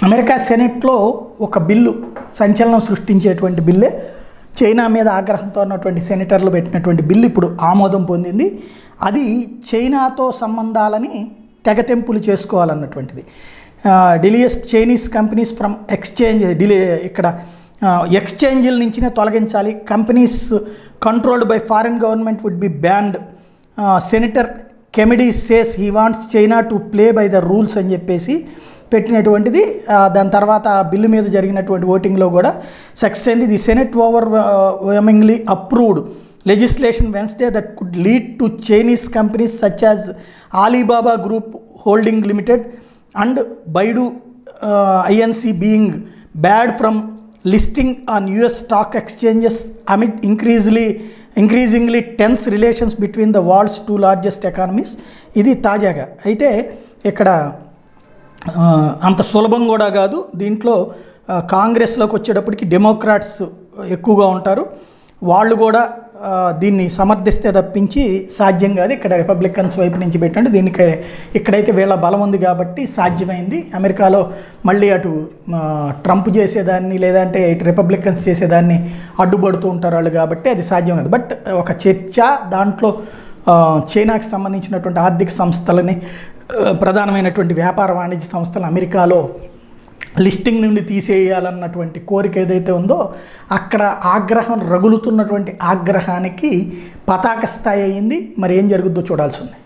America సెనెట్లో ఒక bill సంచలనం సృష్టించేటువంటి బిల్లే China మీద ఆగ్రహంతో ఉన్నటువంటి సెనేటర్లు పెట్టినటువంటి బిల్లు ఇప్పుడు ఆమోదం పొందింది అది చైనాతో సంబంధాలని తెగతెంపులు చేసుకోవాలన్నటువంటిది delist Chinese companies from exchange డిలే ఇక్కడ ఎక్స్చేంజ్ల నుంచినే తొలగించాలి companies controlled by foreign government would be banned senator Kennedy says he wants China to play by the rules అని చెప్పేసి పెట్టినటువంటిది ఆ, దాని తర్వాత ఆ బిల్లు మీద జరిగినటువంటి ఓటింగ్లో కూడా సక్సెస్ అయింది the senate overwhelmingly approved legislation Wednesday that could lead to Chinese companies such as Alibaba group holding limited and Baidu INC being barred from listing on US stock exchanges amid increasingly increasingly tense relations between the world's two largest economies ఇది తాజాగా అయితే ఇక్కడ ఆ, అంత సులభం కూడా కాదు దీంట్లో ఆ, కాంగ్రెస్లోకి వచ్చేటప్పటికి డెమోక్రాట్స్ ఎక్కువగా ఉంటారు వాళ్ళు కూడా ఆ, దీన్ని సమర్థిస్తే తప్పించి సాధ్యం కాదు ఇక్కడ రిపబ్లికన్స్ వైపు నుంచి పెట్టండి దీనికి ఇక్కడైతే వీళ్ళ బలం ఉంది కాబట్టి సాధ్యమైంది అమెరికాలో మళ్ళీ అటు ఆ, ట్రంప్ చేసేదాన్ని లేదంటే ఇటు రిపబ్లికన్స్ చేసేదాన్ని అడ్డుపడుతూ ఉంటారు వాళ్ళు కాబట్టి అది సాధ్యం కాదు బట్ ఒక చర్చ దాంట్లో ఆ, చైనాకి సంబంధించినటువంటి ఆర్థిక సంస్థలని ఆ, ప్రధానమైనటువంటి వ్యాపార వాణిజ్య సంస్థలు అమెరికాలో లిస్టింగ్ నుండి తీసేయాలన్నటువంటి కోరిక ఏదైతే ఉందో అక్కడ ఆగ్రహం రగులుతున్నటువంటి ఆగ్రహానికి పతాక స్థాయి అయింది మరి ఏం జరుగుద్దో చూడాల్సి ఉంది